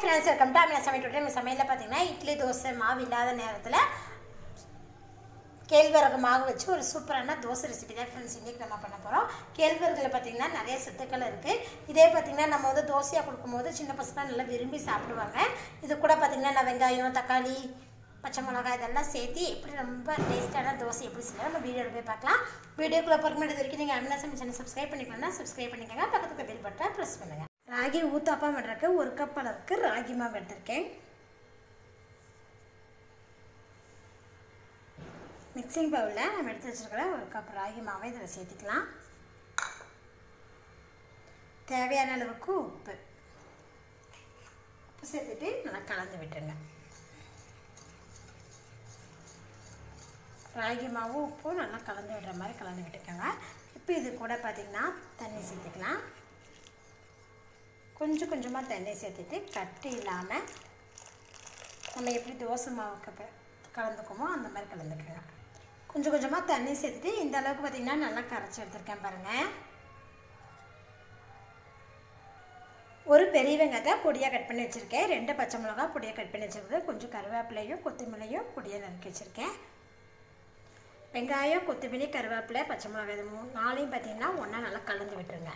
friends welcome to Amina சமையல் நம்ம சமையலில் பார்த்தீங்கன்னா இட்லி தோசை மாவு இல்லாத நேரத்தில் கேழ்வரகு மாவு வச்சு ஒரு சூப்பரான தோசை ரெசிபி தான் ஃப்ரெண்ட்ஸ் இன்றைக்கி நம்ம பண்ண போகிறோம் கேழ்வரகுல பார்த்தீங்கன்னா நிறைய சத்துக்கள் இருக்குது இதே பார்த்தீங்கன்னா நம்ம வந்து தோசையாக கொடுக்கும்போது சின்ன பசங்க நல்லா விரும்பி சாப்பிடுவாங்க இது கூட பார்த்தீங்கன்னா நான் வெங்காயம் தக்காளி பச்சை மிளகாய் இதெல்லாம் சேர்த்து எப்படி ரொம்ப டேஸ்ட்டான தோசை எப்படி செய்யலாம் நம்ம வீடியோவில் போய் பார்க்கலாம் வீடியோக்குள்ளே போகிற முன்னாடி இது வரைக்கும் நீங்கள் அமினா சமையல் சேனல் சப்ஸ்கிரைப் பண்ணிக்கணும்னா சப்ஸ்கிரைப் பண்ணிக்கோங்க பக்கத்துக்கு பெல் பட்டனை ப்ரெஸ் பண்ணுங்கள் ராகி ஊத்தாப்பம் பண்ணுறதுக்கு ஒரு கப் அளவுக்கு ராகி மாவு எடுத்திருக்கேன் மிக்சிங் பவுலில் நம்ம எடுத்து வச்சுருக்கிற ஒரு கப் ராகி மாவை இதில் சேர்த்துக்கலாம் தேவையான அளவுக்கு உப்பு உப்பு சேர்த்துட்டு நல்லா கலந்து விட்டுருங்க ராகி மாவும் உப்பும் நல்லா கலந்து விடுற மாதிரி கலந்து விட்டுக்கோங்க இப்போ இது கூட பார்த்திங்கன்னா தண்ணி சேர்த்துக்கலாம் கொஞ்சம் கொஞ்சமாக தண்ணி சேர்த்துட்டு கட்டி இல்லாமல் நம்ம எப்படி தோசை மாவுக்கு கலந்துக்குமோ அந்த மாதிரி கலந்துக்கோங்க கொஞ்சம் கொஞ்சமாக தண்ணி சேர்த்துட்டு இந்த அளவுக்கு பார்த்திங்கன்னா நல்லா கரைச்சி எடுத்துருக்கேன் பாருங்கள் ஒரு பெரிய வெங்காயத்தை பொடியாக கட் பண்ணி வச்சுருக்கேன் ரெண்டு பச்சை மிளகா பொடியாக கட் பண்ணி வச்சுருக்கேன் கொஞ்சம் கருவேப்பிலையும் கொத்தமல்லியும் பொடியாக நறுக்கி வச்சுருக்கேன் வெங்காயம் கொத்தமல்லி கருவேப்பிலை பச்சை மிளகாய் இது மூணு நாளையும் பார்த்திங்கன்னா ஒன்றா நல்லா கலந்து விட்டுருங்க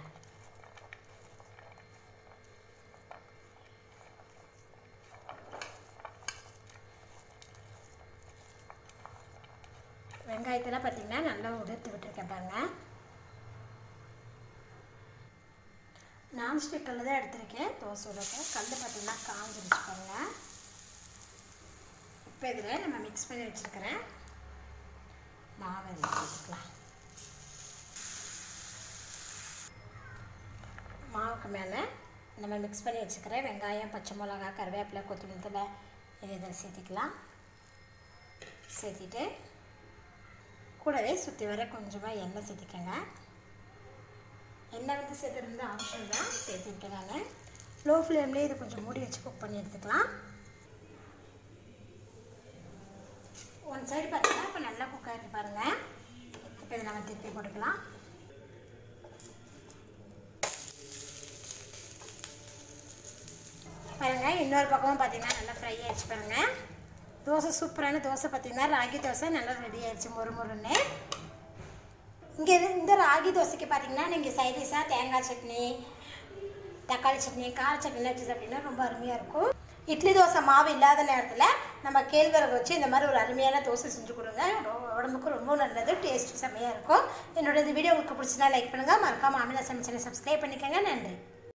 வெங்காயத்தெல்லாம் பார்த்திங்கன்னா நல்லா உதிர்த்து விட்டுருக்கேன் பாருங்கள் நான்ஸ்டிக் கல் தான் எடுத்திருக்கேன் தோசை உலக கல் பார்த்திங்கன்னா காஞ்சிருச்சு பாருங்கள் இப்போ இதில் நம்ம மிக்ஸ் பண்ணி வச்சுருக்கிறேன் மாவை சேர்த்துக்கலாம் மாவுக்கு மேலே நம்ம மிக்ஸ் பண்ணி வச்சுக்கிற வெங்காயம் பச்சை மிளகா கருவேப்பிலை கொத்தமல்லி இதை இதில் சேர்த்திக்கலாம் சேர்த்திட்டு கூடவே சுற்றி வர கொஞ்சமாக எண்ணெய் சேர்த்திக்கங்க எண்ணெய் வந்து சேர்த்துருந்து ஆப்ஷன் தான் சேர்த்துருக்கேன் நான் லோ ஃப்ளேம்லேயே இது கொஞ்சம் மூடி வச்சு குக் பண்ணி எடுத்துக்கலாம் ஒன் சைடு பார்த்தீங்கன்னா இப்போ நல்லா குக் ஆகிட்டு பாருங்கள் இப்போ இதை நம்ம திருப்பி போட்டுக்கலாம் பாருங்கள் இன்னொரு பக்கமும் பார்த்தீங்கன்னா நல்லா ஃப்ரை ஆகிடுச்சு பாருங்கள் தோசை சூப்பரான தோசை பார்த்தீங்கன்னா ராகி தோசை நல்லா ரெடி ஆயிடுச்சு மொறு மொறுன்னு இங்கே இந்த ராகி தோசைக்கு பார்த்தீங்கன்னா நீங்கள் சைடிஷாக தேங்காய் சட்னி தக்காளி சட்னி கார சட்னி வச்சு சாப்பிட்டீங்கன்னா ரொம்ப அருமையாக இருக்கும் இட்லி தோசை மாவு இல்லாத நேரத்தில் நம்ம கேழ்வரகு வச்சு இந்த மாதிரி ஒரு அருமையான தோசை செஞ்சு கொடுங்க உடம்புக்கு ரொம்ப நல்லது டேஸ்ட்டு செம்மையாக இருக்கும் என்னோட இந்த வீடியோ உங்களுக்கு பிடிச்சினா லைக் பண்ணுங்கள் மறக்காமல் அமிலா சமைச்சனை சப்ஸ்கிரைப் பண்ணிக்கோங்க நன்றி